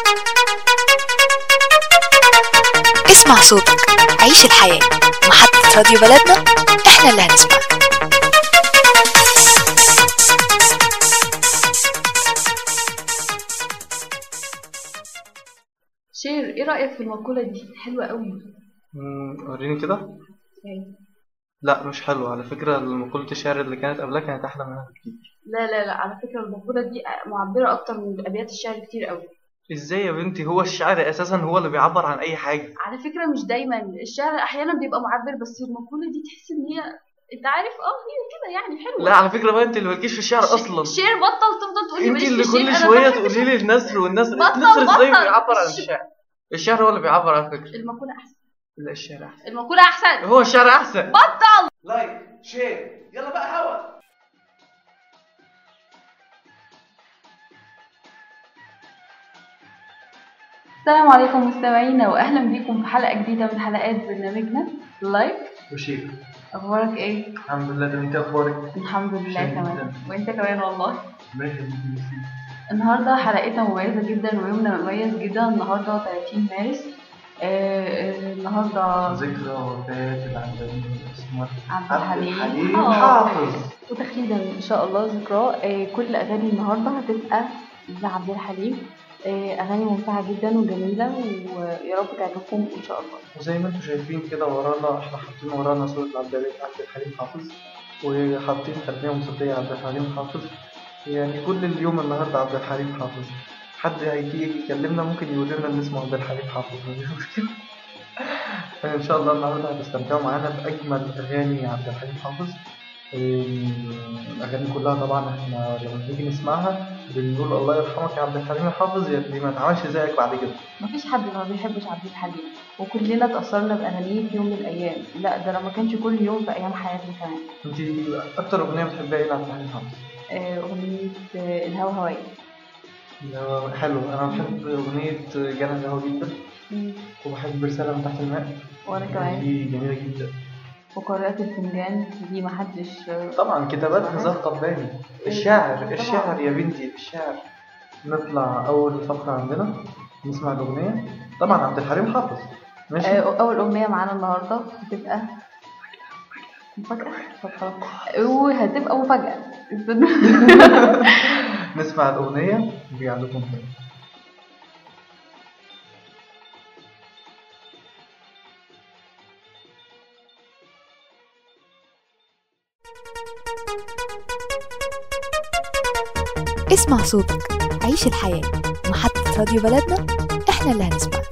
اسمع صوتك عيش الحياة محطة راديو بلدنا احنا اللي هنسمعك شير ايه رأيك في المقولة دي حلوة قوي مم، وريني كده لا مش حلو على فكرة مقولة الشعر اللي كانت قبلها كانت أحلى منها بكتير لا لا لا على فكرة المقولة دي معبرة أكتر من أبيات الشعر كتير قوي إزاي يا بنتي هو الشعر أساسا هو اللي بيعبر عن أي حاجة على فكرة مش دايما الشعر أحيانا بيبقى معبر بس المقولة دي تحس إن هي أنت عارف اه هي كده يعني حلوة لا على فكرة بقى أنت اللي مالكيش في الشعر أصلا شير بطل تفضل تقول لي أنت ماليش اللي في كل الشعر، أنا شوية بحب تقولي لي النثر والنثر بطل- النثر إزاي بطل. بيعبر عن الشعر الشعر هو اللي بيعبر على فكرة المقولة أحسن لا الشعر أحسن المقولة أحسن هو الشعر أحسن بطل لايك شير يلا بقى هوا السلام عليكم مستمعينا وأهلا بيكم في حلقة جديدة من حلقات برنامجنا لايك وشير أخبارك إيه؟ الحمد لله ده أنت أخبارك الحمد لله شيء تمام جداً. وأنت كمان والله ماشي النهارده حلقتنا مميزة جدا ويومنا مميز جدا النهارده 30 مارس آه، آه، النهارده ذكرى وفاة العندليب اسمه عبد عبد الحليم الحليم آه. حافظ وتحديدا ان شاء الله ذكراه آه، كل اغاني النهارده هتبقى لعبد الحليم آه، اغاني ممتعه جدا وجميله ويا رب تعجبكم ان شاء الله وزي ما انتم شايفين كده ورانا احنا حاطين ورانا صورة عبد الحليم عبد الحليم حافظ وحاطين خلفية موسيقية عبد الحليم حافظ يعني كل اليوم النهاردة عبد الحليم حافظ حد هيجي يكلمنا ممكن يقول لنا ان اسمه عبد الحليم حافظ مفيش مشكلة ان شاء الله النهاردة هتستمتعوا معانا بأجمل أغاني عبد الحليم حافظ الأغاني كلها طبعا احنا لما بنيجي نسمعها بنقول الله يرحمك يا عبد الحليم حافظ يا ابني ما اتعملش زيك بعد كده مفيش حد ما بيحبش عبد الحليم وكلنا اتأثرنا بأغانيه في يوم من الأيام لا ده لو ما كانش كل يوم في أيام حياتنا كمان انت أكتر أغنية بتحبها إيه لعبد الحليم حافظ؟ آه، أغنية آه، الهوا هواي لا، حلو انا بحب اغنيه جنى الهوا جدا وبحب رساله من تحت الماء وأنا كمان دي جميله جدا وقارئة الفنجان دي محدش آه، طبعا كتابات نزار قباني الشاعر الشاعر يا بنتي الشاعر نطلع اول فقره عندنا نسمع الاغنيه طبعا عبد الحليم حافظ ماشي آه، أول أغنية معانا النهاردة هتبقى مفاجأة طب خلاص وهتبقى مفاجأة استنوا. نسمع الاغنيه نرجع لكم تاني اسمع صوتك عيش الحياة محطة راديو بلدنا احنا اللي هنسمعك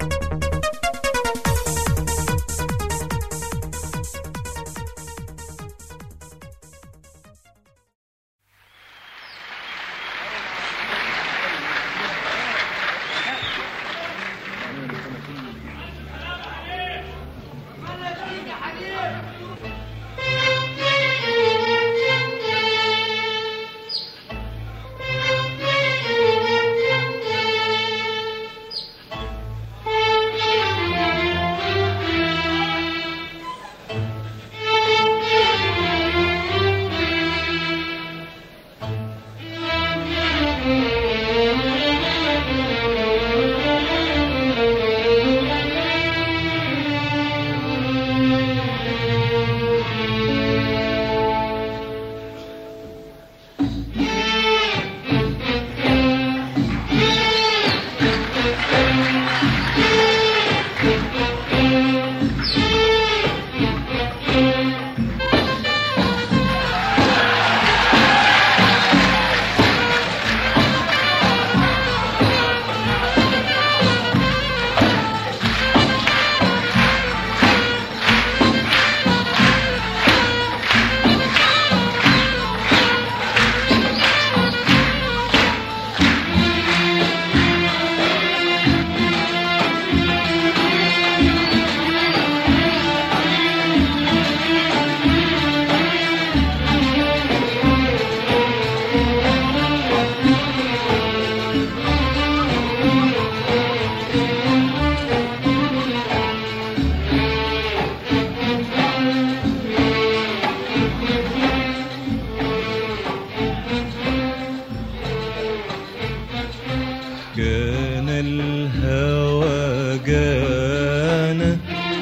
جانا الهوى جانا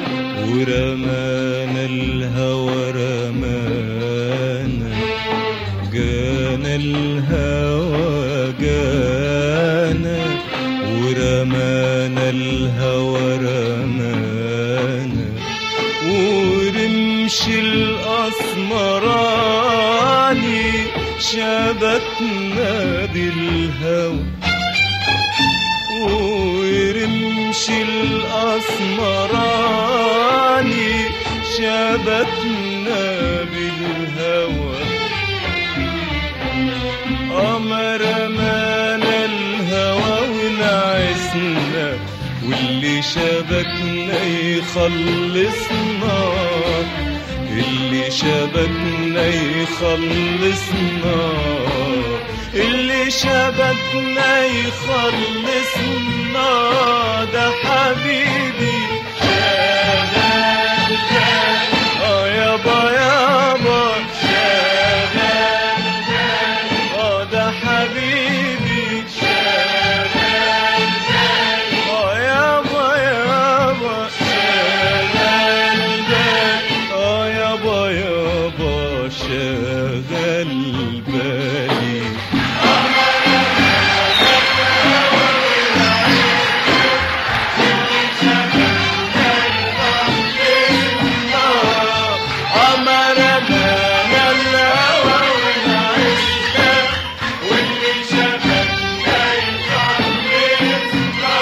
ورمانا الهوى رمانا جانا الهوى جانا ورمانا الهوى رمانا ورمش الأسمراني شبكنا بالهوى ورمش الأسمراني شبكنا بالهوى قمر مانا الهوى ونعسنا واللي شبكنا يخلصنا اللي شبكنا يخلصنا اللي شبكنا يخلصنا ده حبيبي شغال اه يابا يابا شغال اه ده حبيبي شغال اه يابا يابا شغال اه يابا يابا شغال بالي أمر بنا الهوى ونعيشنا واللي شبكنا يخلصنا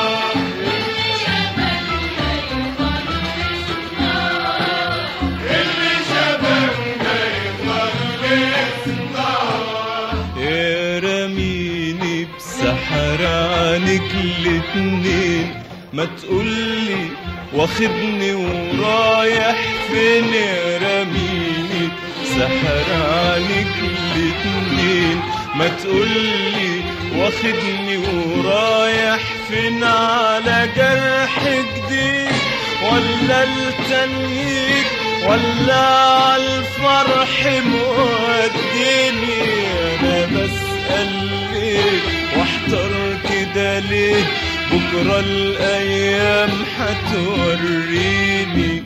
اللي شبكنا يخلصنا يا رميني بسحر عنك الاتنين ما تقولي واخدني ورايح فين يا رميني سحر عنك الاتنين ما تقولي واخدني ورايح فين على جرح جديد ولا التنهيد ولا عالفرح موديني انا بسأل ليه واحتار كده ليه بكرة الايام هتوريني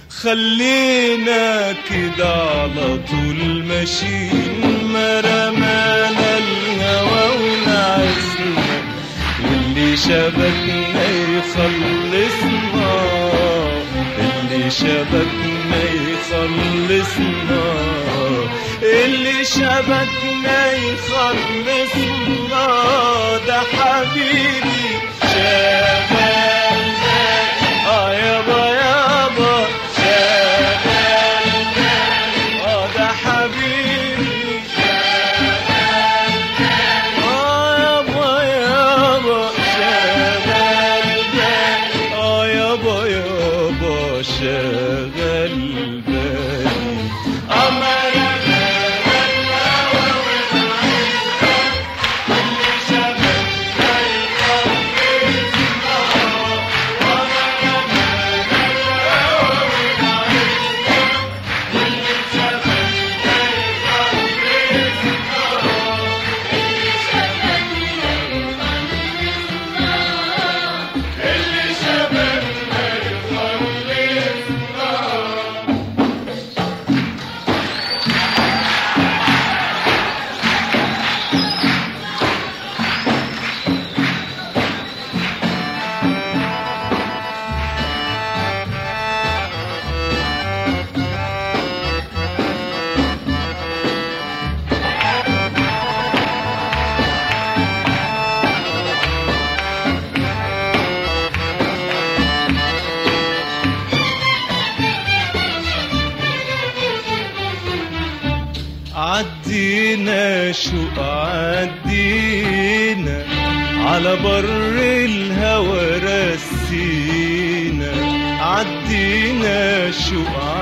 خلينا كده على طول ماشيين ما رمانا الهوى ونعسنا واللي شبكنا يخلصنا اللي شبكنا يخلصنا اللي شبكنا يخلصنا ده حبيبي شغال اه يابا يابا شغال اه ده حبيبي آه يابا يابا شغال آه يابا يابا شغال بالي أمر عدينا شو عدينا على بر الهوى رسينا عدينا شو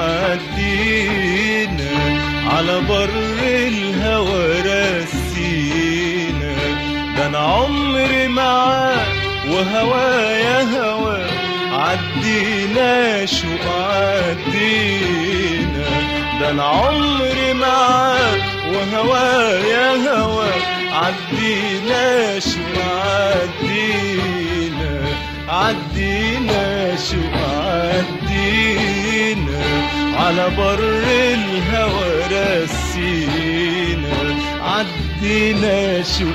عدينا على بر الهوى رسينا ده انا عمري معاك وهوايا هوا عدينا شو عدينا ده انا عمري معاك وهوايا هوا عدينا شو عدينا عدينا شو عدينا على بر الهوى رسينا عدينا شو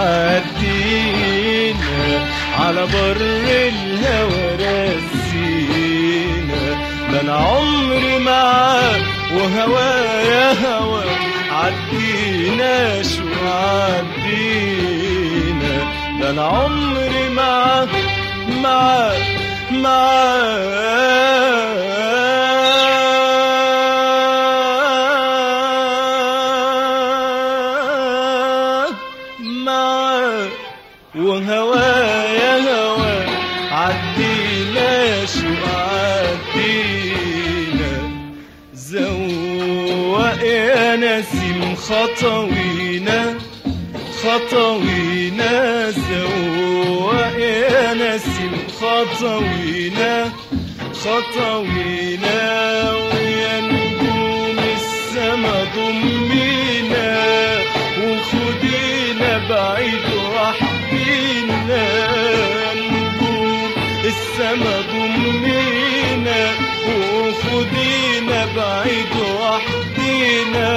عدينا على بر الهوى رسينا ده انا عمري معاك وهوايا هوا عدينا شو عدينا ده انا عمري معاك معاك معاك معاك وهوايا هوا عدينا شو عدينا زوق يا نسيم خطوينا خطوينا زوق يا نسيم خطوينا خطوينا ويا نجوم السما ضمينا وخدينا بعيد وحدينا نجوم السما ضمينا وخدينا بعيد وحدينا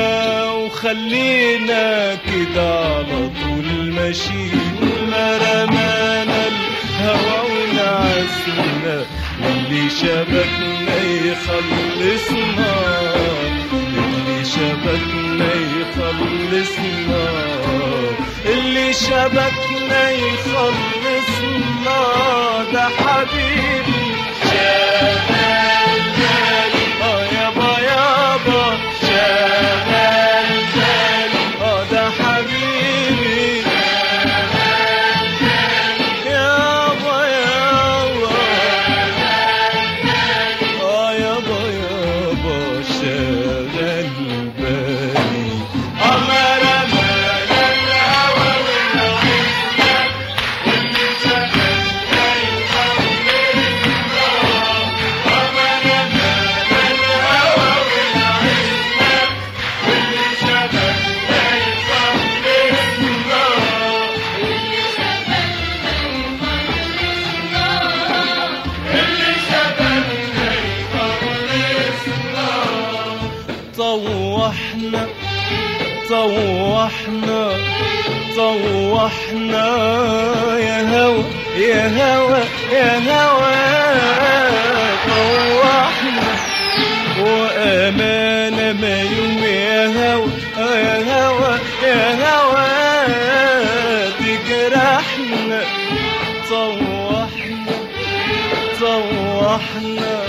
وخلينا كده على طول ماشيين ما رمانا الهوى ونعسنا اللي شبكنا يخلصنا اللي شبكنا يخلصنا اللي شبكنا يخلصنا ده حبيبي شغال بالي اه يابا يابا شغال بالي اه ده حبيبي يابا يابا اه يابا يابا شغال بالي قمر مالا الهوى والعزة واللي شغلنا يخلصنا قمر مالا الهوى والعزة واللي شغلنا يخلصنا اللي شبكنا يخلصنا طوحنا طوحنا طوحنا يا هوى يا هوى يا هوى طوحنا وأمانة ما يوم يا هوى يا هوى يا هوى تجرحنا طوحنا طوحنا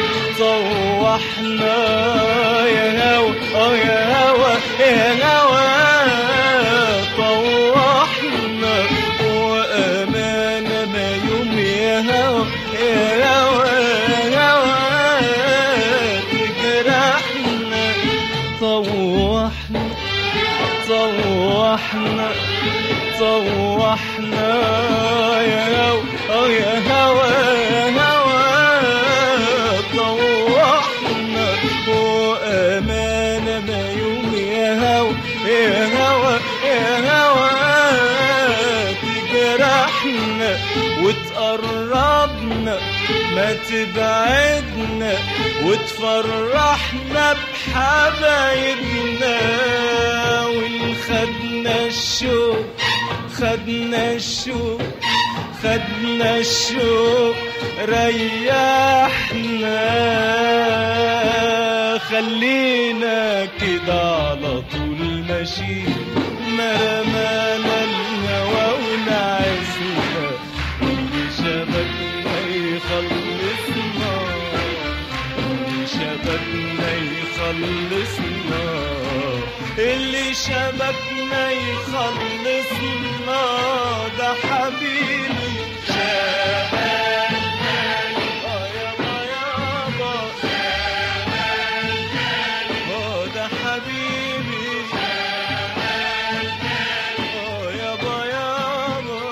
طوحنا يا هوى اه يا هوى يا هوى طوحنا وأمانة ما يوم يا هوى يا هوى يا هوى تجرحنا طوحنا طوحنا طوحنا يا هوى اه يا هوى يا هوى طوحنا وأمانة ما يوم يا هوى يا هوى يا هوى تجرحنا وتقربنا ما تبعدنا وتفرحنا بحبايبنا ونخدنا الشوق خدنا الشوق خدنا الشوق ريحنا خلينا كده على طول ماشيين ما رمانا الهوى ونعزنا واللي شبكنا يخلصنا اللي شبكنا يخلصنا اللي شبكنا يخلصنا ده حبيبي شغال بالي اه يابا يابا اه ده حبيبي اه يابا يابا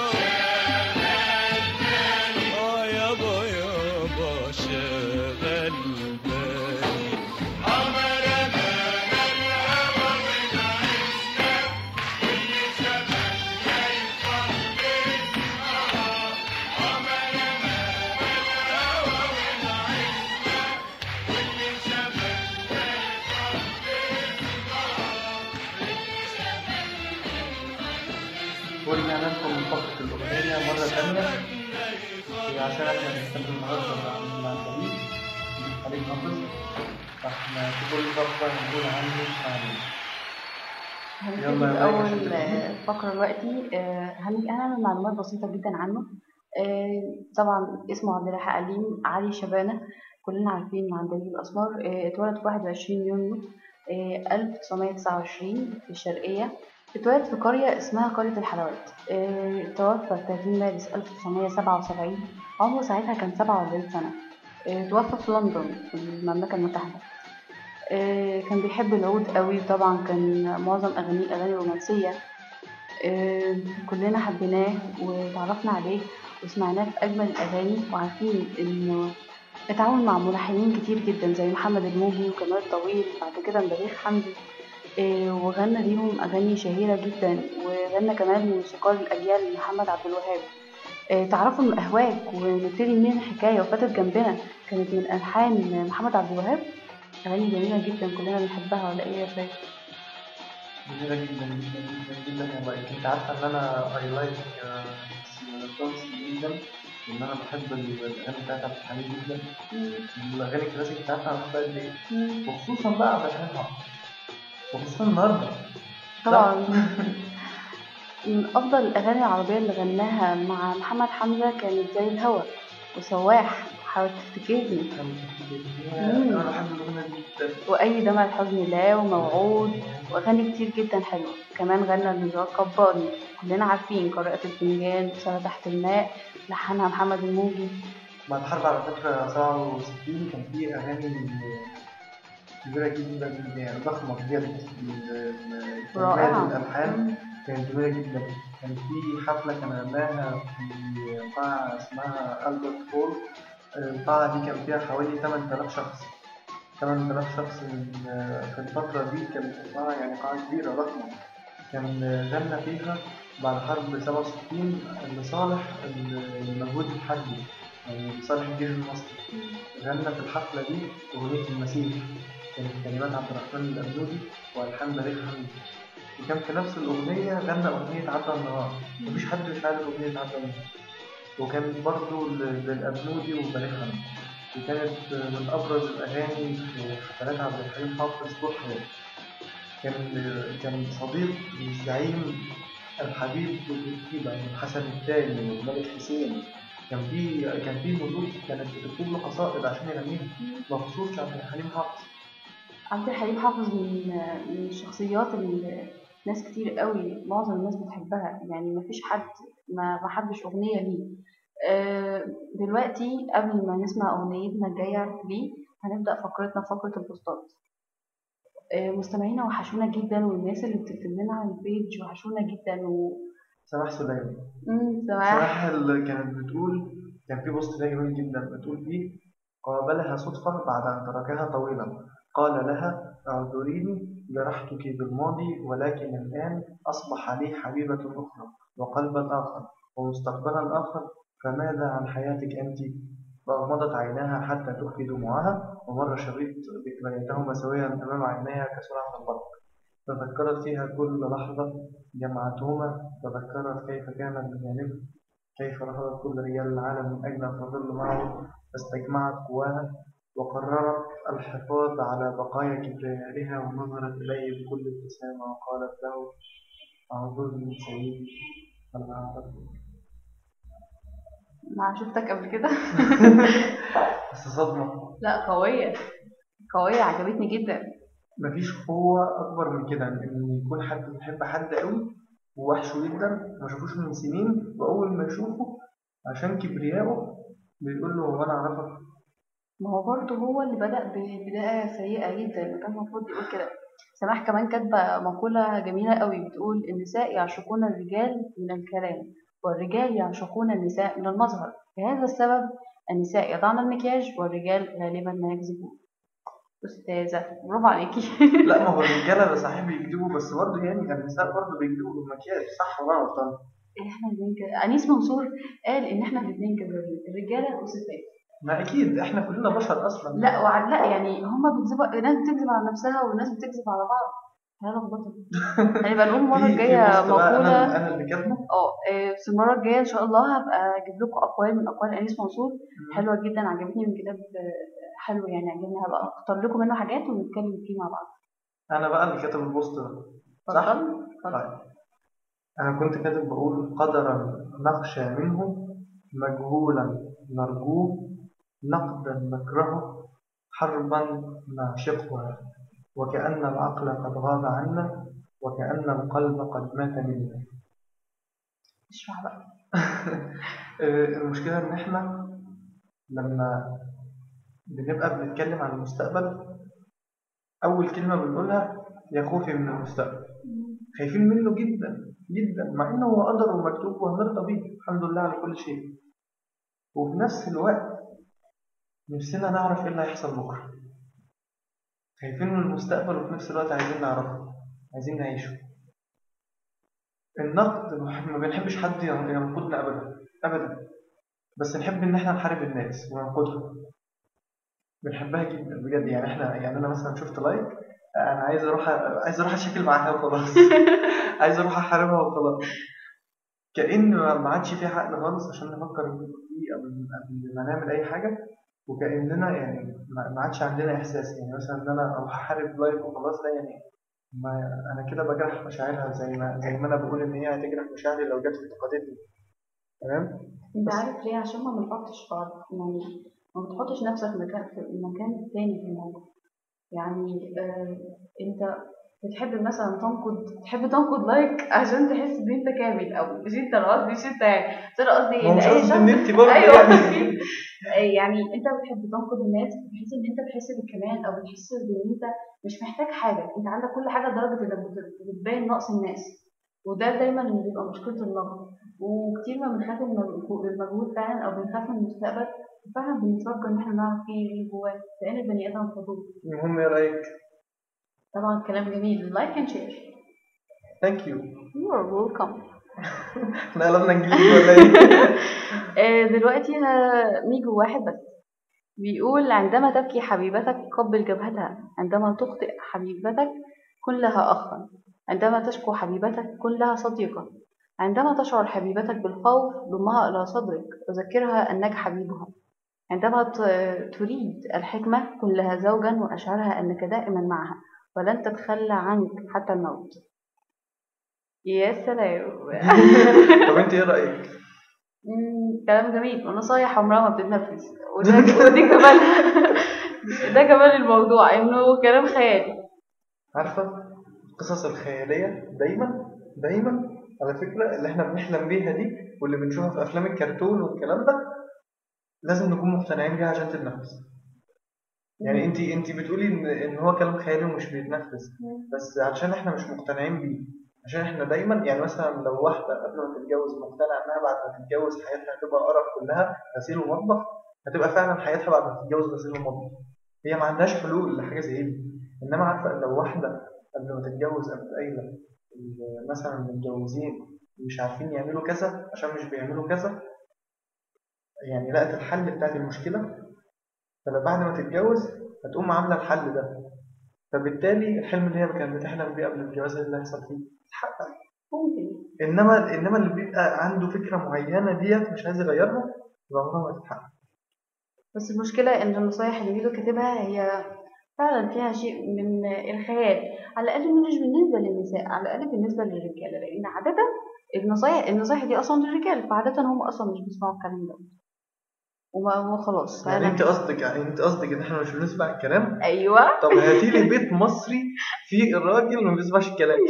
اه يابا يابا شغال بالي عمر انا الهوى ونعسنا واللي شبكنا يخلصنا فيها مرة تانية هي عشان احنا بنتكلم النهاردة مع مع الفريق خليل حافظ فاحنا في كل فقرة هنقول عنه معلومة يلا هنبتدي يا مايك بأول عشان تبدأ. آه، فقرة دلوقتي آه، هن- هنعمل معلومات بسيطة جدا عنه آه، طبعا اسمه عبد الحق عليم علي شبانة كلنا عارفين عندليب الأسمر آه، اتولد في 21 يونيو آه، 1929 في الشرقية اتولد في قرية اسمها قرية الحلوات آه، توفى في 30 مارس 1977 عمره ساعتها كان 47 سنة آه، توفى في لندن في المملكة المتحدة آه، كان بيحب العود قوي طبعا كان معظم أغانيه أغاني رومانسية آه، كلنا حبيناه وتعرفنا عليه وسمعناه في أجمل الأغاني وعارفين إنه اتعاون مع ملحنين كتير جدا زي محمد الموجي وكمال طويل بعد كده بليغ حمدي آه، وغنى ليهم أغاني شهيرة جدا وغنى كمان موسيقار الأجيال محمد عبد الوهاب آه، تعرفوا من أهواك ونبتدي منين الحكاية وفاتت جنبنا كانت من ألحان محمد عبد الوهاب أغاني جميلة جدا كلنا بنحبها ولا إيه يا فايز؟ جميلة جدا جدا جدا جدا يا مايك انت عارفة ان انا اي لايك سونgs جدا وان انا بحب الاغاني بتاعت عبد الحليم جدا الاغاني الكلاسيك بتاعتها انا بحبها قد ايه وخصوصا بقى عبد الحليم حافظ وخصوصا النهارده طبعا من أفضل الأغاني العربية اللي غناها مع محمد حمزة كانت زي الهوى وسواح حاول تفتكرني مم. انا بحب الاغنية دي جدا وأي دمعة حزن لا وموعود وأغاني كتير جدا حلوة كمان غنى النزار كبارني كلنا عارفين قراءة الفنجان سنة تحت الماء لحنها محمد الموجي بعد الحرب على فكرة 67 كان في أغاني كبيرة جدا يعني ضخمة كبيرة الكلمات رائعة. الألحان كانت جميلة جدا كان في حفلة كان غناها في قاعة اسمها ألبرت هول القاعة دي كان فيها حوالي 8000 شخص 8000 شخص من في الفترة دي كانت قاعة يعني قاعة كبيرة ضخمة كان غنى فيها بعد حرب 67 لصالح المجهود الحربي يعني لصالح الجيش المصري غنى في الحفلة دي أغنية المسيح كانت كلمات عبد الرحمن الأبنودي وألحان بليغ حمدي وكان في نفس الأغنية غنى أغنية عدى النهار مفيش حد مش عارف أغنية عدى النهار وكانت برضه ل- للأبنودي وبليغ حمدي وكانت من أبرز الأغاني في حفلات عبد الحليم حافظ طول حياته كان كان صديق الزعيم الحبيب بالكتيبة يعني حسن الثاني والملك حسين كان في كان في ملوك كانت بتكتب له قصائد عشان يغنيها مخصوص عبد الحليم حافظ عبد الحليم حافظ من من الشخصيات اللي ناس كتير قوي معظم الناس بتحبها يعني مفيش حد ما ما حبش أغنية ليه آه، دلوقتي قبل ما نسمع أغنيتنا الجاية ليه هنبدأ فقرتنا فقرة البوستات آه، مستمعينا وحشونا جدا والناس اللي بتكتب لنا على البيج وحشونا جدا و سماح سليمان مم، سماح سماح اللي كانت بتقول كان في بوست ده جميل جدا بتقول فيه قابلها صدفة بعد أن تركها طويلا قال لها اعذريني جرحتك بالماضي ولكن الآن أصبح لي حبيبة أخرى وقلبا آخر ومستقبلا آخر فماذا عن حياتك أنت؟ فأغمضت عيناها حتى تخفي دموعها ومر شريط ذكرياتهما سويا أمام عينيها كسرعة البرق تذكرت فيها كل لحظة جمعتهما تذكرت كيف كانت بجانبه كيف رفضت كل رجال العالم من أجل أن تظل معه فاستجمعت قواها وقررت الحفاظ على بقايا كبريائها ونظرت إليه بكل ابتسامة وقالت له أعذرني سيدي أنا أعرفك ما شفتك قبل كده بس صدمة لا قوية قوية عجبتني جدا مفيش قوة أكبر من كده إن يكون حد بيحب حد قوي ووحشه جدا ما شافوش من سنين وأول ما يشوفه عشان كبريائه بيقول له هو أنا أعرفك ما هو برضه هو اللي بدأ ببداية سيئة جدا كان المفروض يقول كده سماح كمان كاتبة مقولة جميلة قوي بتقول النساء يعشقون الرجال من الكلام والرجال يعشقون النساء من المظهر لهذا السبب النساء يضعن المكياج والرجال غالبا ما يكذبون أستاذة برافو عليكي لا ما هو الرجالة صحيح بيكذبوا بس برضه يعني النساء برضه بيكذبوا بالمكياج صح ولا أنا غلطان؟ احنا الاثنين كده أنيس منصور قال إن احنا الاثنين كذابين الرجالة والستات ما أكيد إحنا كلنا بشر أصلا لا وع- لا يعني هما بيكذبوا ناس بتكذب على نفسها وناس بتكذب على بعض هلخبطك هنبقى نقول المرة في- في الجاية بوست بقى مقولة انا انا اللي كاتبه اه آه، بس المرة الجاية إن شاء الله هبقى أجيب لكم أقوال من أقوال أنيس منصور حلوة جدا عجبتني من كتاب آه، حلو يعني عجبني هبقى أختار لكم منه حاجات ونتكلم فيه مع بعض انا بقى اللي كاتب البوست ده صح؟ اتفضل اتفضل طيب انا كنت كاتب بقول قدرا نخشى منه مجهولا نرجوه نقدا نكرهه حربا نعشقها وكأن العقل قد غاب عنا وكأن القلب قد مات منا اشرح بقى المشكلة إن إحنا لما بنبقى بنتكلم عن المستقبل أول كلمة بنقولها يا خوفي من المستقبل خايفين منه جدا جدا مع إنه هو قدر ومكتوب وهنرضى بيه الحمد لله على كل شيء وفي نفس الوقت نفسنا نعرف إيه اللي هيحصل بكرة خايفين من المستقبل وفي نفس الوقت عايزين نعرفه عايزين نعيشه النقد ما بنحبش حد ينقدنا أبدا أبدا بس نحب إن إحنا نحارب الناس وننقدها بنحبها جدا بجد يعني إحنا يعني أنا مثلا شفت لايك أنا عايز أروح عايز أروح أشكل معاها وخلاص عايز أروح أحاربها وخلاص كأن ما عادش في عقل خالص عشان نفكر فيه قبل قبل ما نعمل أي حاجة وكأننا يعني ما ما عادش عندنا إحساس يعني مثلا إن أنا أروح أحارب لايك وخلاص ده يعني ما أنا كده بجرح مشاعرها زي ما زي ما أنا بقول إن هي هتجرح مشاعري لو جت انتقدتني تمام انت عارف ليه عشان ما بنحطش بعض يعني ما بتحطش نفسك مكان في المكان التاني في الموضوع يعني آه انت بتحب مثلا تنقد تحب تنقد لايك عشان تحس ان انت كامل او مش انت انا قصدي مش انت يعني بس انا قصدي هو ان مش اي قصدي إن شخص أنت برضه ايوه يعني آه، يعني انت بتحب تنقد الناس بحيث ان انت بتحس بالكمال او بتحس ان انت مش محتاج حاجه انت عندك كل حاجه لدرجه انك بت- بتبين نقص الناس وده دايما اللي بيبقى مشكله النقد وكتير ما بنخاف من المجهو- المجهود فعلا او بنخاف من المستقبل فعلا بنترجى ان احنا نعرف فيه ايه جواه لان البني ادم فضول المهم إيه رأيك؟ طبعا كلام جميل لايك اند شير ثانك يو يو ار ويلكم إحنا قلبنا إنجليزي ولا إيه؟ دلوقتي ه- ميجو واحد بس بيقول عندما تبكي حبيبتك قبل جبهتها عندما تخطئ حبيبتك كن لها أخا عندما تشكو حبيبتك كن لها صديقا عندما تشعر حبيبتك بالخوف ضمها إلى صدرك وذكرها أنك حبيبها عندما ت- تريد الحكمة كن لها زوجا وأشعرها أنك دائما معها ولن تتخلى عنك حتى الموت يا سلام طب أنت إيه رأيك؟ مم، كلام جميل ونصايح عمرها ما بتتنفذ وده ودي كمان ده كمان الموضوع انه كلام خيالي عارفة القصص الخيالية دايما دايما على فكرة اللي احنا بنحلم بيها دي واللي بنشوفها في أفلام الكرتون والكلام ده لازم نكون مقتنعين بيها عشان تتنفذ يعني انت انت بتقولي ان ان هو كلام خيالي ومش بيتنفذ بس عشان احنا مش مقتنعين بيه عشان احنا دايما يعني مثلا لو واحدة قبل ما تتجوز مقتنعة انها بعد ما تتجوز حياتها هتبقى قرف كلها غسيل ومطبخ هتبقى فعلا حياتها بعد ما تتجوز غسيل ومطبخ هي ما عندهاش حلول لحاجة زي دي انما عارفة لو واحدة قبل ما تتجوز قبل قايلة ال- مثلا المتجوزين مش عارفين يعملوا كذا عشان مش بيعملوا كذا يعني لقت الحل بتاعت المشكلة فبعد ما تتجوز هتقوم عاملة الحل ده فبالتالي الحلم اللي هي كانت بتحلم بيه قبل الجواز إيه اللي هيحصل فيه اتحقق ممكن انما انما اللي بيبقى عنده فكره معينه ديت مش عايز يغيرها يبقى عمرها ما تتحقق بس المشكلة ان النصايح اللي ميدو كاتبها هي فعلا فيها شيء من الخيال على الاقل مش بالنسبة للنساء على الاقل بالنسبة للرجالة لان عادة النصايح النصايح دي اصلا للرجال فعادة هم اصلا مش بيسمعوا الكلام ده وما وخلاص يعني فأنا- انت قصدك يعني انت قصدك ان احنا مش بنسمع الكلام ايوه طب هاتي لي بيت مصري فيه الراجل ما بيسمعش الكلام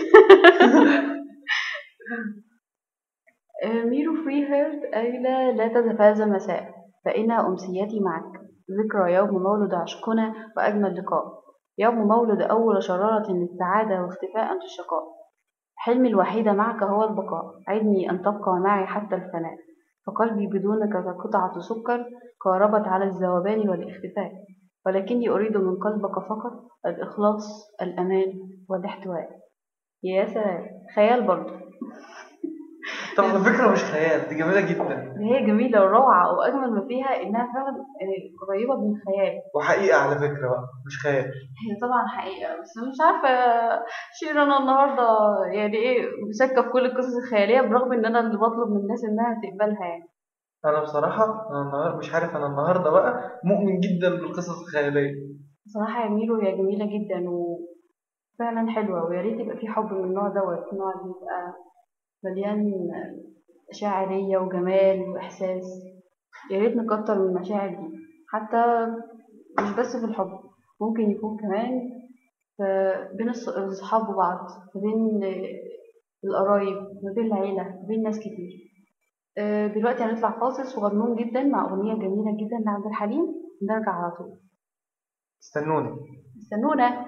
ميرو فري هيرت قايلة لا تتفاز المساء فإن أمسيتي معك ذكرى يوم مولد عشقنا وأجمل لقاء يوم مولد أول شرارة للسعادة واختفاء في الشقاء حلمي الوحيد معك هو البقاء عدني أن تبقى معي حتى الفناء فقلبي بدونك كقطعة سكر قاربت على الذوبان والاختفاء ولكني أريد من قلبك فقط الإخلاص الأمان والاحتواء يا سلام خيال برضه طب على فكرة مش خيال دي جميلة جدا هي جميلة وروعة وأجمل ما فيها إنها فعلا آه، قريبة من الخيال وحقيقة على فكرة بقى مش خيال هي طبعا حقيقة بس مش عارفة شير أنا النهاردة يعني إيه مشكة في كل القصص الخيالية برغم إن أنا اللي بطلب من الناس إنها تقبلها يعني أنا بصراحة أنا النهاردة مش عارف أنا النهاردة بقى مؤمن جدا بالقصص الخيالية بصراحة يا ميرو هي جميلة جدا وفعلا حلوة ويا ريت يبقى في حب من النوع دوت النوع اللي يبقى مليان شاعرية وجمال وإحساس يا ريت نكتر من المشاعر دي حتى مش بس في الحب ممكن يكون كمان في- بين الص- الصحاب وبعض ما بين القرايب ما بين العيلة ما بين ناس كتير آه، دلوقتي هنطلع فاصل صغنون جدا مع أغنية جميلة جدا لعبد الحليم نرجع على طول استنوني استنونا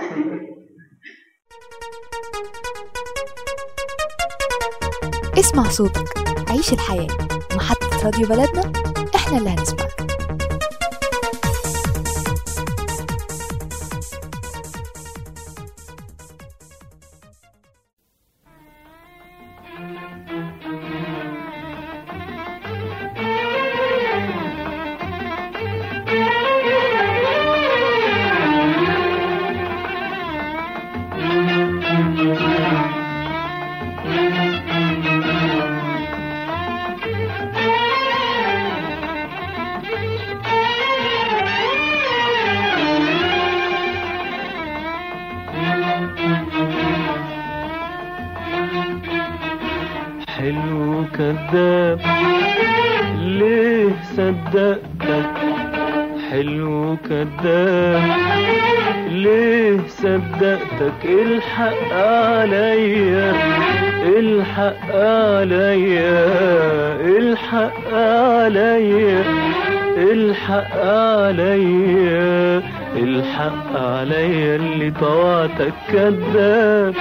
اسمع صوتك عيش الحياة محطة راديو بلدنا احنا اللي هنسمعك حلو كذاب ليه صدقتك حلو كذاب ليه صدقتك الحق عليا الحق عليا الحق عليا الحق عليا الحق عليا اللي طوعتك كذاب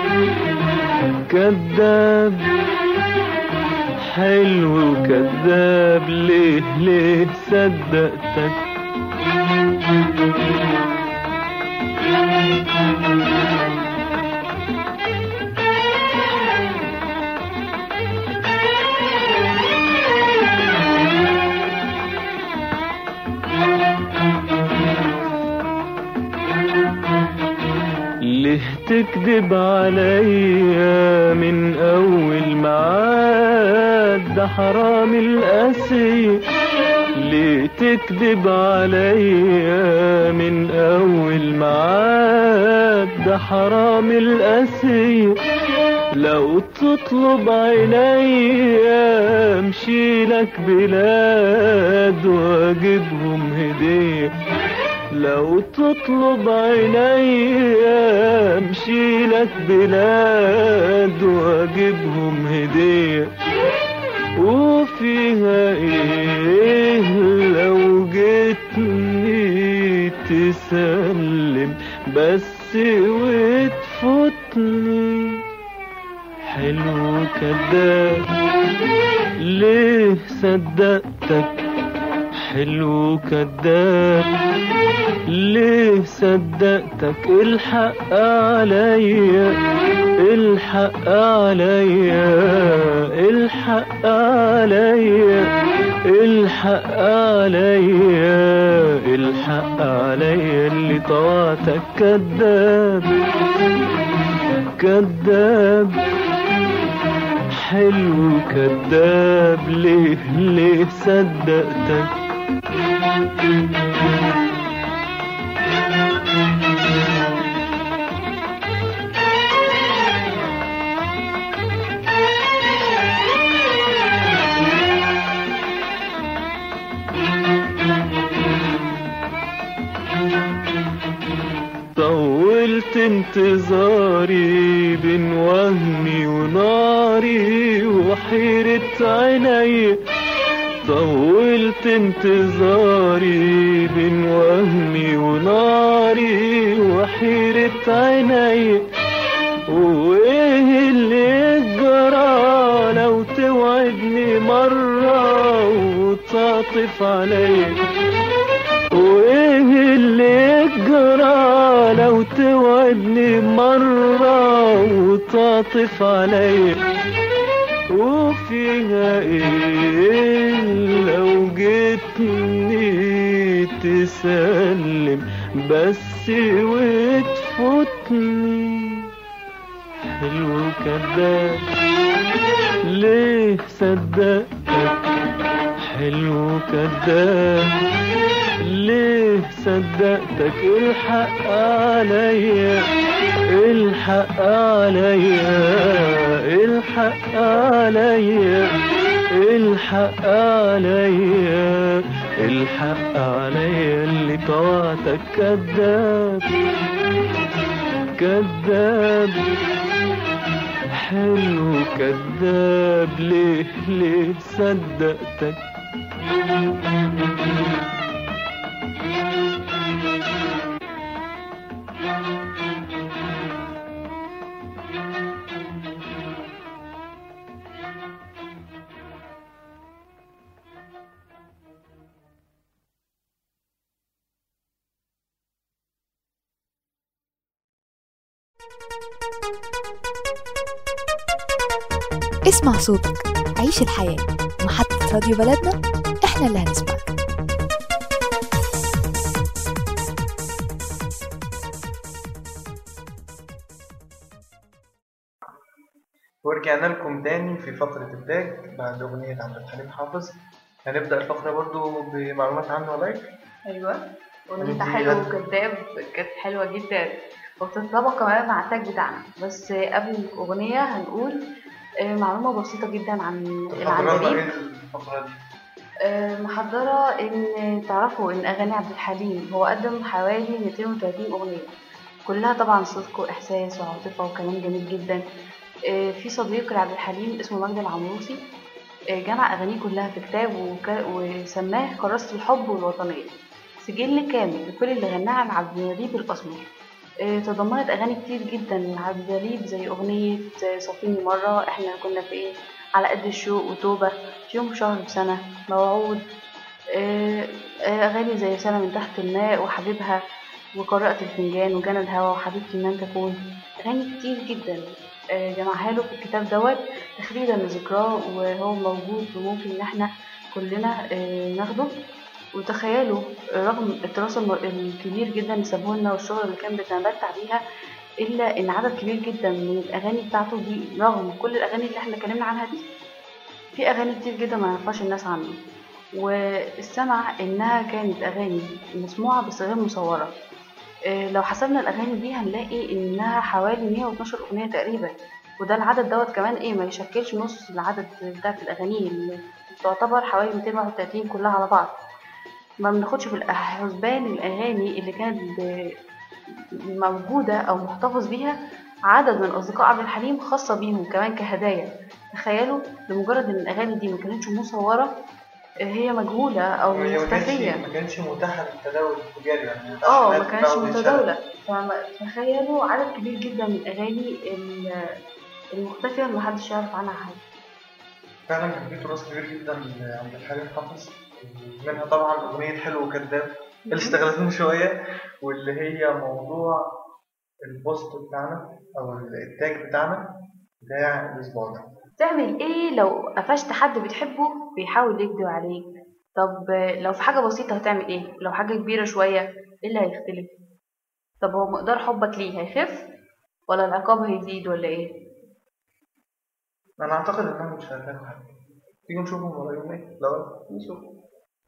كذاب حلو كذاب ليه ليه صدقتك ليه تكذب عليا من اول معاد ده حرام القاسي ليه تكذب عليا من اول معاد ده حرام القاسي لو تطلب عينيا امشي لك بلاد واجيبهم هديه لو تطلب عينيا امشي لك بلاد واجيبهم هديه وفيها ايه لو جيتني تسلم بس وتفوتني حلو كذاب ليه صدقتك حلو كذاب ليه صدقتك الحق عليا الحق عليا الحق عليا الحق عليا الحق عليا اللي طوعتك كذاب كذاب حلو كذاب ليه ليه صدقتك طولت انتظاري بين وهمي وناري وحيرة عيني طولت انتظاري بين وهمي وناري وحيرة عيني وايه اللي جرى لو توعدني مرة وتعطف عليا وايه اللي جرى لو توعدني مرة وتعطف عليا وفيها ايه لو جيتني تسلم بس وتفوتني حلو كذاب ليه صدقتك حلو كذاب ليه صدقتك الحق عليا الحق عليا الحق عليا الحق عليا الحق عليا اللي طوعتك كذاب كذاب حلو كذاب ليه ليه صدقتك اسمع صوتك عيش الحياة محطة راديو بلدنا احنا اللي هنسمعك ورجعنا لكم تاني في فقرة التاج بعد أغنية عبد الحليم حافظ هنبدأ الفقرة برضو بمعلومات عنه عليك ايوه اغنية دي حلو هت- وكذاب كانت حلوة جدا وبتتطابق كمان مع التاج بتاعنا بس قبل الأغنية هنقول آه، معلومة بسيطة جدا عن محضرة العندليب إيه الفقرة دي؟ آه، محضرة إن تعرفوا إن أغاني عبد الحليم هو قدم حوالي 230 أغنية كلها طبعا صدق وإحساس وعاطفة وكلام جميل جدا آه، في صديق لعبد الحليم اسمه مجدي العمروسي آه، جمع أغانيه كلها في كتاب وك- وسماه كراسة الحب والوطنية سجل كامل لكل اللي غناها عن عبد الغريب الأسمر آه، تضمنت أغاني كتير جدا لعبد الغريب زي أغنية آه، صافيني مرة إحنا كنا في إيه على قد الشوق وتوبة في يوم شهر بسنة موعود آه، آه، أغاني زي سنة من تحت الماء وحبيبها وقارئة الفنجان وجنى الهوى وحبيبتي من تكون أغاني كتير جدا آه، جمعها له في الكتاب دوت تخليدا لذكراه وهو موجود وممكن إن احنا كلنا آه، ناخده وتخيلوا رغم التراث الم- الكبير جدا اللي سابوه لنا والشهرة اللي كان بنتمتع بيها إلا إن عدد كبير جدا من الأغاني بتاعته دي رغم كل الأغاني اللي احنا اتكلمنا عنها دي في أغاني كتير جدا ما يعرفهاش الناس عنه والسمع إنها كانت أغاني مسموعة بس غير مصورة إيه، لو حسبنا الأغاني دي هنلاقي إنها حوالي 112 أغنية تقريبا وده العدد دوت كمان إيه ما يشكلش نص العدد بتاعت الأغاني اللي تعتبر حوالي 231 كلها على بعض ما بناخدش في الحسبان الأغاني اللي كانت ب- موجودة أو محتفظ بيها عدد من أصدقاء عبد الحليم خاصة بيهم كمان كهدايا تخيلوا لمجرد إن الأغاني دي ما كانتش مصورة هي مجهولة أو هي ما كانش مختفية ما كانش متاحة للتداول التجاري يعني ما اه ما الناس كانتش بتاخد الشرف. متداولة فتخيلوا عدد كبير جدا من الأغاني ال- المختفية اللي محدش يعرف عنها حاجة فعلا كان في تراث كبير جدا عند الحليم حافظ منها طبعا أغنية حلو وكذاب اللي اشتغلتهم شوية واللي هي موضوع البوست بتاعنا أو التاج بتاعنا بتاع الأسبوع ده تعمل ايه لو قفشت حد بتحبه بيحاول يكذب عليك طب لو في حاجة بسيطة هتعمل ايه لو حاجة كبيرة شوية ايه اللي هيختلف طب هو مقدار حبك ليه هيخف ولا العقاب هيزيد ولا ايه أنا أعتقد إنها مش هتعمل حاجة تيجوا نشوفهم ورايهم إيه الأول نشوف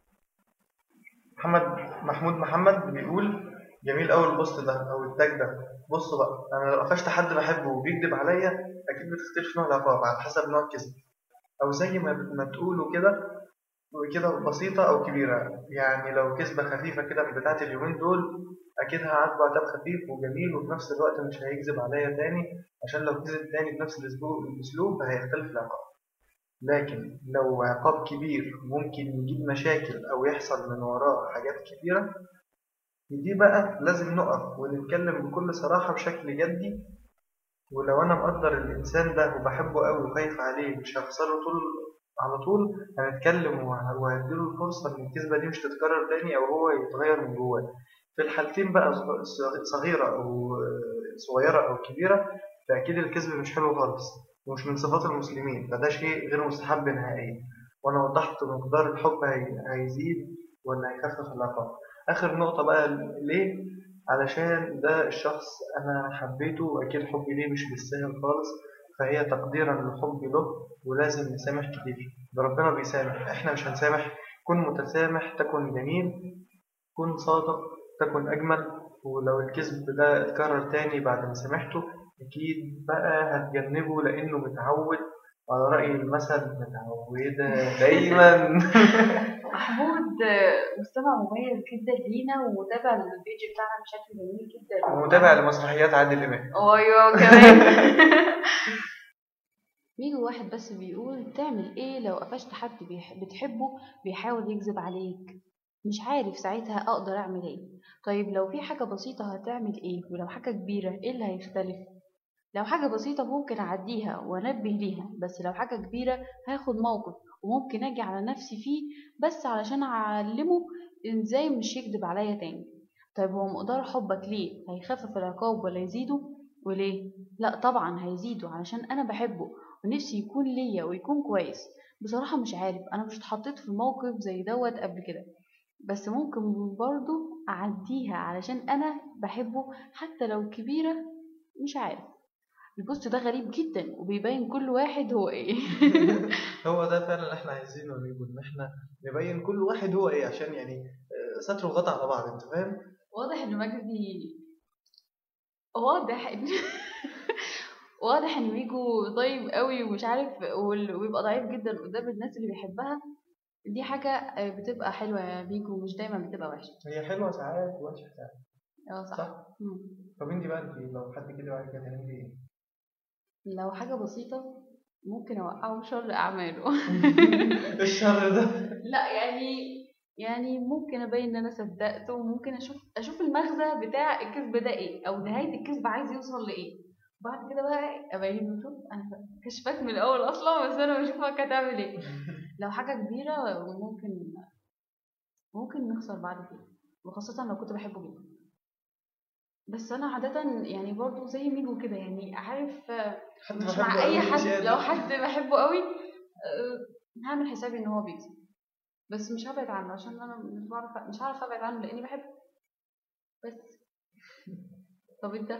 محمد محمود محمد بيقول جميل أوي البوست ده أو التاج ده بصوا بقى أنا لو قفشت حد بحبه وبيكذب عليا أكيد بتختلف نوع العقاب على حسب نوع الكذب أو زي ما ما تقولوا كده وكده بسيطة أو كبيرة يعني لو كذبة خفيفة كده من بتاعة اليومين دول أكيد هعاتبه عتاب خفيف وجميل وفي نفس الوقت مش هيكذب عليا تاني عشان لو كذب تاني بنفس الأسلوب الأسلوب هيختلف العقاب لكن لو عقاب كبير ممكن يجيب مشاكل أو يحصل من وراه حاجات كبيرة دي بقى لازم نقف ونتكلم بكل صراحة بشكل جدي ولو أنا مقدر الإنسان ده وبحبه أوي وخايف عليه مش هخسره طول على طول هنتكلم وه- وهديله الفرصة إن الكذبة دي مش تتكرر تاني أو هو يتغير من جواه في الحالتين بقى صغ- صغ- صغيرة أو صغيرة أو كبيرة فأكيد الكذب مش حلو خالص ومش من صفات المسلمين فده شيء غير مستحب نهائيا وأنا وضحت مقدار الحب هي- هيزيد ولا هيخفف العقاب آخر نقطة بقى ليه؟ علشان ده الشخص أنا حبيته وأكيد حبي ليه مش بالسهل خالص فهي تقديرا لحبي له ولازم نسامح كتير ده ربنا بيسامح احنا مش هنسامح كن متسامح تكن جميل كن صادق تكن أجمل ولو الكذب ده اتكرر تاني بعد ما سامحته أكيد بقى هتجنبه لأنه متعود على رأي المثل متعودة دايما محمود آه، مستمع مميز جدا لينا ومتابع للبيج بتاعنا بشكل جميل جدا ومتابع لمسرحيات عادل إمام ايوه كمان ميجو واحد بس بيقول تعمل ايه لو قفشت حد بيح- بتحبه بيحاول يكذب عليك مش عارف ساعتها اقدر اعمل ايه طيب لو في حاجة بسيطة هتعمل ايه ولو حاجة كبيرة ايه اللي هيختلف لو حاجة بسيطة ممكن أعديها وأنبه ليها بس لو حاجة كبيرة هاخد موقف وممكن أجي على نفسي فيه بس علشان أعلمه إزاي مش يكدب عليا تاني طيب هو مقدار حبك ليه هيخفف العقاب ولا يزيده وليه لا طبعا هيزيده علشان أنا بحبه ونفسي يكون ليا ويكون كويس بصراحة مش عارف أنا مش اتحطيت في موقف زي دوت قبل كده بس ممكن برضه أعديها علشان أنا بحبه حتى لو كبيرة مش عارف البوست ده غريب جدا وبيبين كل واحد هو ايه هو ده فعلا اللي احنا عايزينه يا ميجو ان احنا نبين كل واحد هو ايه عشان يعني آه، ستر وغطا على بعض انت فاهم واضح ان مجدي واضح ان واضح ان ميجو طيب قوي ومش عارف وال- ويبقى ضعيف جدا قدام الناس اللي بيحبها دي حاجة آه، بتبقى حلوة يا ميجو مش دايما بتبقى وحشة هي حلوه ساعات ووحشه ساعات اه صح, صح مم. طب انت بقى انت لو حد كده بعد كده هتعملي ايه؟ لو حاجة بسيطة ممكن أوقعه شر أعماله الشر ده لا يعني يعني ممكن ابين ان انا صدقته وممكن اشوف اشوف المغزى بتاع الكذب ده ايه او نهايه الكذب عايز يوصل لايه وبعد كده بقى ابين له شوف انا كشفك من الاول اصلا بس انا بشوفك هتعمل ايه لو حاجه كبيره ممكن ممكن نخسر بعد كده وخاصه لو كنت بحبه جدا بس انا عاده يعني برضو زي ميجو كده يعني عارف آه، حد مش بحبه مع أوي اي مش حد قادر. لو حد بحبه قوي آه، هعمل حسابي ان هو بيكذب بس مش هبعد عنه عشان انا مش بعرف مش هعرف ابعد عنه لاني بحبه بس طب انت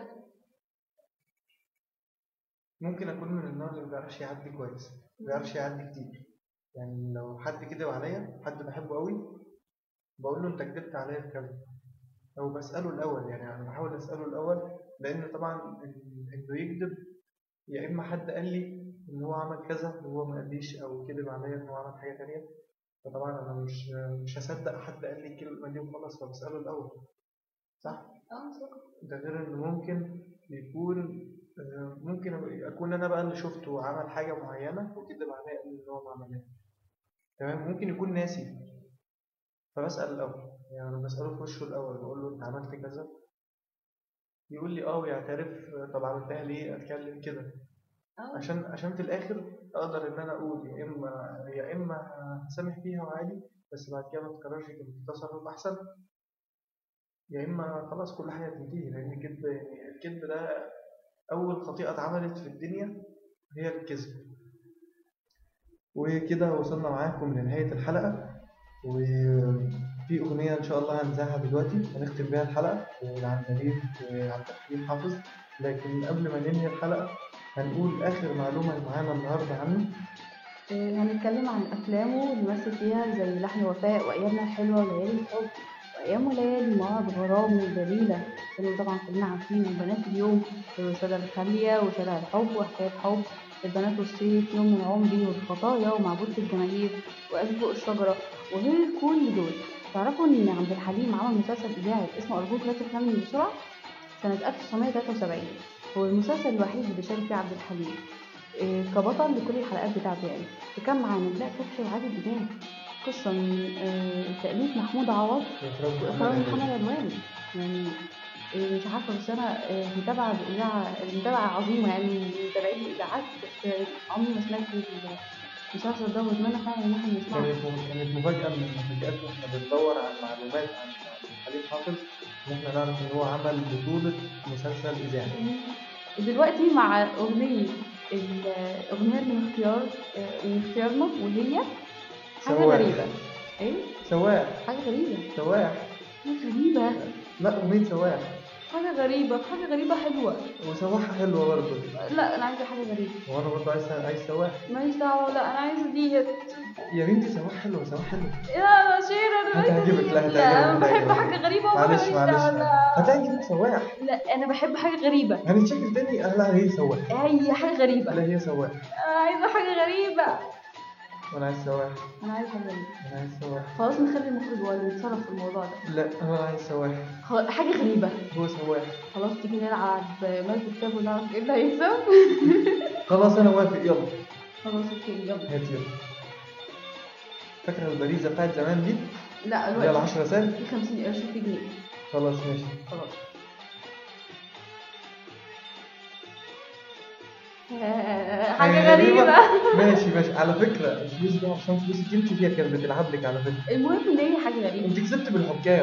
ممكن اكون من النوع اللي ما بيعرفش يعدي كويس ما بيعرفش يعدي كتير يعني لو حد كدب عليا حد بحبه قوي بقول له انت كدبت عليا في كذا او بساله الاول يعني انا بحاول اساله الاول لان طبعا ال- انه يكذب يا اما حد قال لي ان هو عمل كذا وهو ما قاليش او كذب عليا ان هو عمل حاجه تانية فطبعا انا مش مش هصدق حد قال لي الكلمه دي وخلاص فبساله الاول صح اه صح ده غير انه ممكن يكون آه، ممكن اكون انا بقى اللي شفته وعمل حاجه معينه وكذب عليا قال ان هو ما عملهاش تمام ممكن يكون ناسي فبسال الاول يعني انا بساله في وشه الاول بقول له انت عملت كذا يقول لي اه ويعترف آه، طب عملتها ليه اتكلم كده اه عشان عشان في الاخر اقدر ان انا اقول يا اما يا اما هسامح فيها وعادي بس بعد كده ما تكررش كان في تصرف احسن يا اما خلاص كل حاجه تنتهي لان الكذب يعني الكذب ده اول خطيئه اتعملت في الدنيا هي الكذب وكده وصلنا معاكم لنهايه الحلقه وفي اغنيه ان شاء الله هنذاعها دلوقتي هنختم بيها الحلقه للعندليب وعبد الحليم حافظ لكن قبل ما ننهي الحلقه هنقول اخر معلومه معانا النهارده عنه آه، هنتكلم عن افلامه اللي مثل فيها زي لحن وفاء وايامنا الحلوه وليالي الحب وايام وليالي موعد غرام والجليله فيلم طبعا كلنا عارفينه بنات اليوم وشارع الخاليه وشارع الحب وحكايه حب البنات والصيف يوم من عمري والخطايا ومعبودة الجماهير وقلب فوق الشجرة وغير كل دول تعرفوا إن عبد الحليم عمل مسلسل إذاعي اسمه أرجوك لا تفهمني بسرعة سنة 1973 هو المسلسل الوحيد اللي بيشارك فيه عبد الحليم إيه، كبطل لكل الحلقات بتاعته يعني وكان معاه نجلاء فتحي وعادل إمام قصة من آه، تأليف محمود عوض وإخراج محمد علوان يعني إيه، مش عارفة بس أنا آه، متابعة الإذاعة متابعة عظيمة يعني من متابعين الإذاعات بس آه، عمري ما سمعت المسلسل ده وأتمنى فعلا إن احنا نسمعه كانت كانت مفاجأة من المفاجآت واحنا بندور على معلومات عن عن حليم حافظ إن احنا نعرف إن هو عمل بطولة مسلسل إذاعي ودلوقتي مع أغنية الأغنية من اختيار آه، من اختيارنا وهي حاجة سواح. غريبة ايه سواح حاجة غريبة سواح حاجة غريبة لا أغنية سواح حاجة غريبة حاجة غريبة حلوة وسواحة حلوة برضه لا أنا عايزة حاجة غريبة وأنا برضه عايز عايز سواح ماليش دعوة لا أنا عايزة ديت يا بنتي سواح حلوة سواح حلوة يا بشير أنا عايزة هتعجبك، ديت. لا، لا أنا هتعجبك، بحب هتعجبك. حاجة غريبة وما معلش ماليش معلش دعوة لا. هتعجبك سواح لا أنا بحب حاجة غريبة هنتشكل تاني آه، لا هي سواح هي حاجة غريبة لا هي سواح أنا عايزة حاجة غريبة وأنا عايز سواح أنا عايزة حاجة غريبة أنا عايز سواح خلاص نخلي المخرج هو اللي يتصرف في الموضوع ده لا أنا عايز سواح خلاص حاجة غريبة هو سواح خلاص تيجي نلعب ملك الكتاب ونعرف ايه اللي هيكسب خلاص أنا موافق يلا خلاص اوكي يلا هات يلا فاكرة البريزة بتاعت زمان دي؟ لا اللي هي دلوقتي العشرة سنت؟ في 50 قرش في جنيه خلاص ماشي خلاص آه، حاجة غريبة ماشي ماشي على فكرة الفلوس دي عشان فلوسك انت فيها كانت بتلعب لك على فكرة المهم ان هي حاجة غريبة انت كسبت بالحكام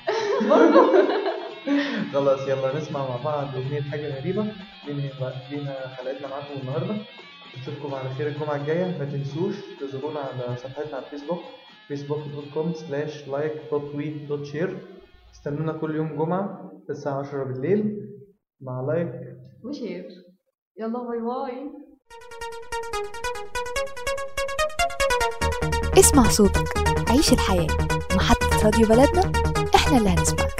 خلاص يلا نسمع مع بعض أغنية حاجة غريبة ننهي بيها حلقتنا معاكم النهاردة نشوفكم على خير الجمعة الجاية ما تنسوش تزورونا على صفحتنا على الفيسبوك facebook.com slash like dot tweet dot share استنونا كل يوم جمعة الساعة 10 بالليل مع لايك وشير يلا باي باي اسمع صوتك عيش الحياة محطة راديو بلدنا احنا اللي هنسمعك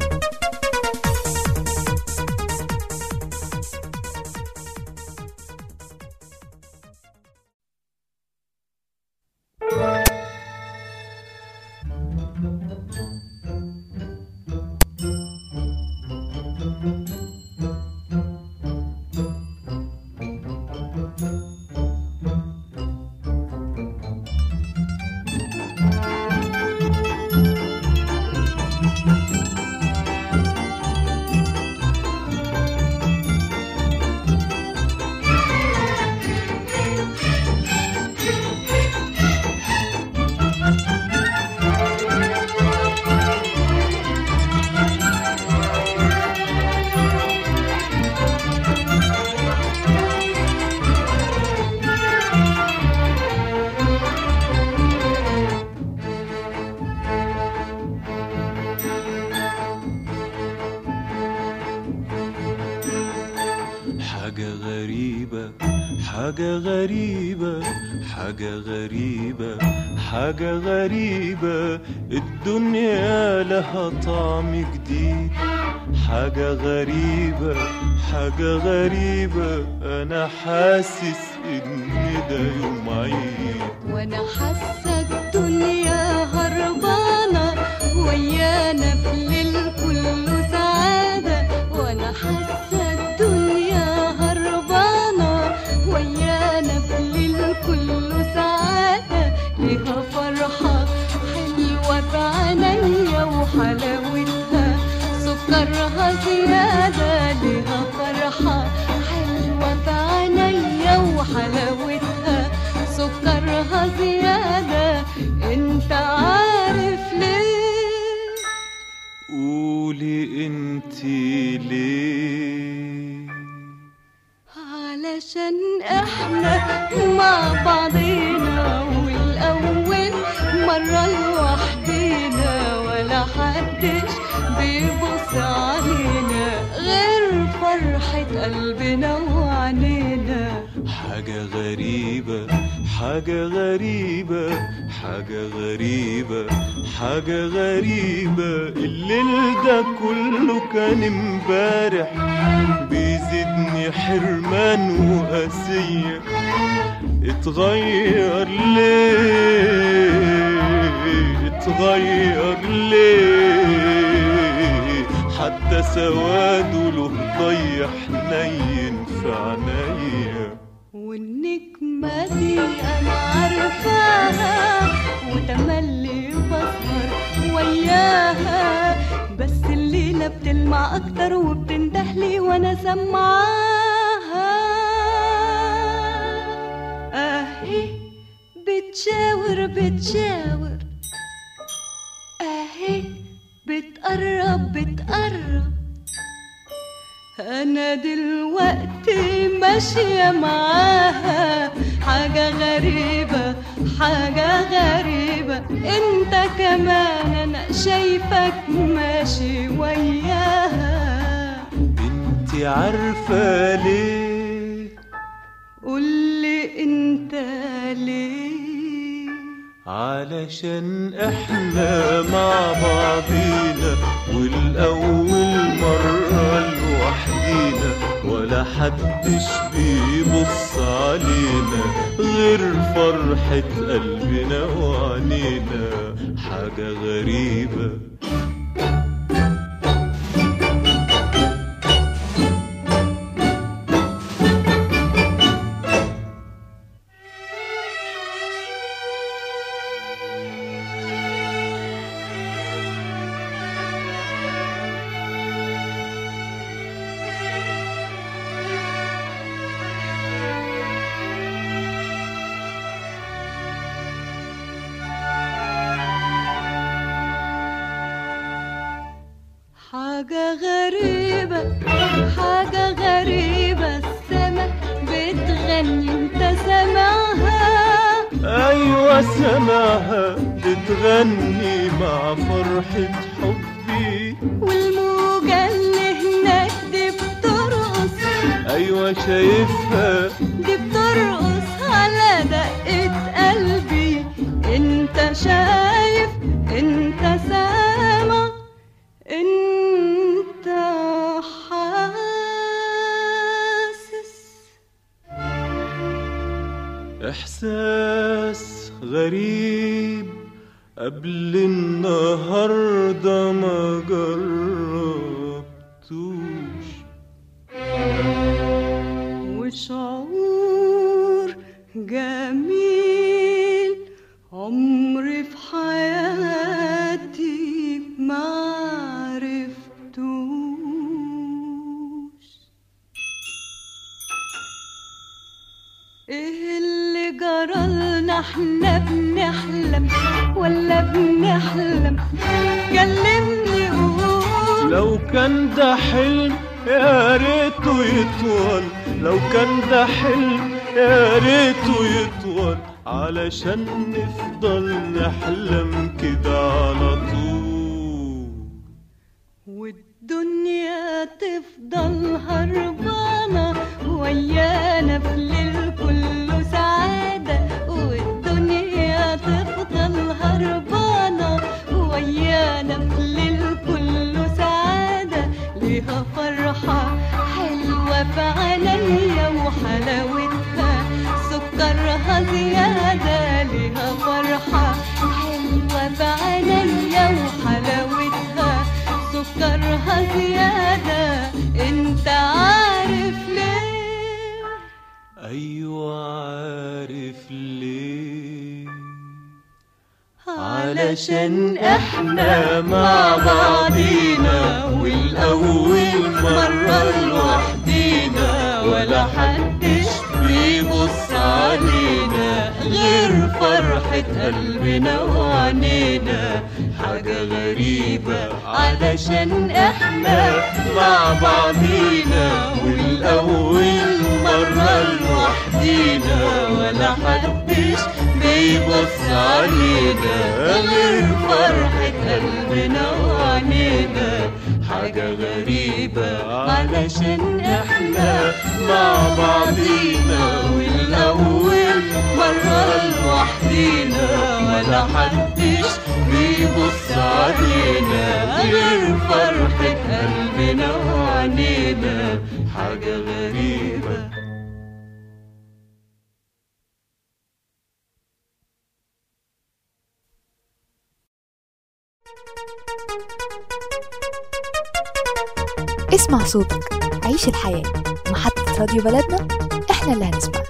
حاجة غريبة حاجة غريبة حاجة غريبة حاجة غريبة الدنيا لها طعم جديد حاجة غريبة حاجة غريبة أنا حاسس إن ده يوم عيد وانا حاسه الدنيا هربانه ويانا في الليل كله سعاده وانا حاسه الدنيا هربانه ويانا في الليل كله سعاده ليها فرحه حلوه في عينيا وحلاوتها سكرها زياده ليها فرحه حلوه في عينيا وحلاوتها سكرها زيادة انت عارف ليه قولي انتي ليه علشان احنا مع بعضينا والاول مرة لوحدينا ولا حدش بيبص علينا غير فرحة قلبنا وعنينا حاجة غريبة حاجة غريبة حاجة غريبة حاجة غريبة الليل ده كله كان امبارح بيزيدني حرمان وقاسية اتغير ليه اتغير ليه حتى سواده له ضيح نين في عينيا والنجمة دي أنا عارفاها وتملي بسهر وياها بس الليلة بتلمع أكتر وبتندهلي وأنا سمعاها أهي بتشاور بتشاور أهي بتقرب بتقرب انا دلوقتي ماشية معاها حاجة غريبة حاجة غريبة انت كمان انا شايفك ماشي وياها انت عارفة ليه قولي انت ليه علشان احنا مع بعضينا والاول مرة لوحدينا ولا حدش بيبص علينا غير فرحة قلبنا وعنينا حاجة غريبة حاجة غريبة حاجة غريبة السما بتغني انت سامعها ايوه سمعها بتغني مع فرحة حبي والموجة اللي هناك دي بترقص ايوه شايفها دي بترقص على دقة قلبي انت شايف انت سامع انت حاسس احساس غريب قبل النهارده ما جربتوش وشعور جميل عمري في حياتي ما عرفتوش ايه اللي جرالنا احنا بنحلم ولا بنحلم كلمني قول لو كان ده حلم يا ريته يطول لو كان ده حلم يا ريته يطول علشان نفضل نحلم كده على طول والدنيا تفضل هربانة ويانا في الليل كله سعادة والدنيا تفضل هربانة ويانا في الليل كله سعادة ليها فرحة حلوة في عينيا وحلاوتها سكرها زيادة ليها فرحة حلوة في عينيا وحلاوتها سكرها زيادة انت عارف ليه ايوه عارف ليه علشان احنا مع بعضينا والاول مرة لوحدينا ولا حدش بيبص علينا غير فرحة قلبنا وعنينا حاجة غريبة علشان احنا مع بعضينا والاول مرة لوحدينا ولا حدش بيبص علينا غير فرحة قلبنا وعنينا حاجة غريبة علشان احنا مع بعضينا والأول مرة لوحدينا ولا حدش بيبص علينا غير فرحة قلبنا وعنينا حاجة غريبة اسمع صوتك عيش الحياة محطة راديو بلدنا احنا اللي هنسمعك